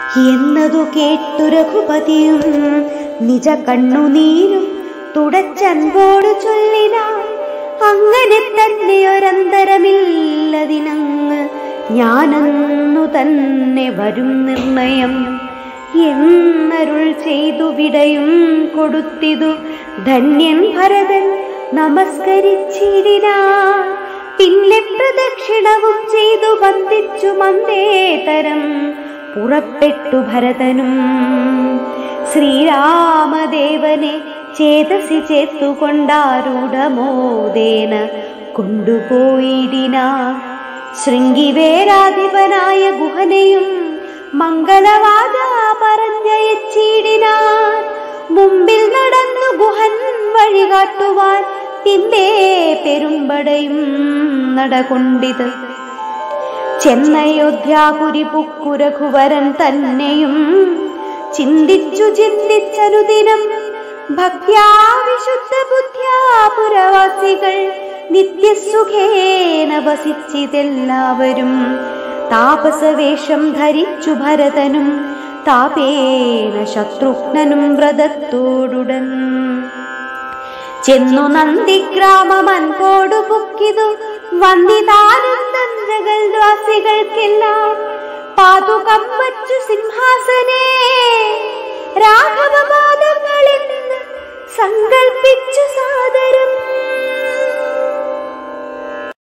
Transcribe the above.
എന്നതു കേട്ടു രഘുപതിയും നിജ കണ്ണുനീരും തുടച്ചൻപോട് ചൊല്ലിന അങ്ങനെ തന്നെ ഒരന്തരമില്ലതിനങ്ങ് ഞാനെന്നു തന്നെ വരും നിർണയം എന്നരുൾ ചെയ്തു വിടയും കൊടുത്തിതു ധന്യൻ ഭരതൻ നമസ്കരിച്ചിടിനാ പിന്നെ പ്രദക്ഷിണവും ചെയ്തു വന്ദിച്ചു മന്ദേതരം പുറപ്പെട്ടു ഭരതനും ശ്രീരാമദേവനെ ചേതസി ചേത്തുകൊണ്ടാരൂഢമോദേന കൊണ്ടുപോയിടിനാ ശൃംഗിവേരാധിപനായ ഗുഹനെയും മംഗളവാദ പറഞ്ഞയച്ചിടിനാൻ മുമ്പിൽ നടന്നു ഗുഹൻ വഴികാട്ടുവാൻ പിമ്പേ പെരുമ്പടയും നടകൊണ്ടിത് ചെന്നയോധ്യാപുരി പുക്കുരഘുവരൻ തന്നെയും ചിന്തിച്ചു ചിന്തിച്ചനുദിനം ഭക്യാ വിശുദ്ധ ബുദ്ധ്യാ പുരവാസികൾ നിത്യസുഖേന വസിച്ചിതെല്ലാവരും താപസവേഷം ധരിച്ചു ഭരതനും താപേന ശത്രുഘ്നനും വ്രതത്തോടുടൻ ചെന്നു നന്ദിഗ്രാമമൻപോടു പൊക്കിതു വന്ദിതാനന്ദകൾ വാസികൾക്കെല്ലാം പാതുകം വച്ചു സിംഹാസനേ രാഘവപാദങ്ങളിൽ നിന്ന് സങ്കൽപ്പിച്ചു സാദരം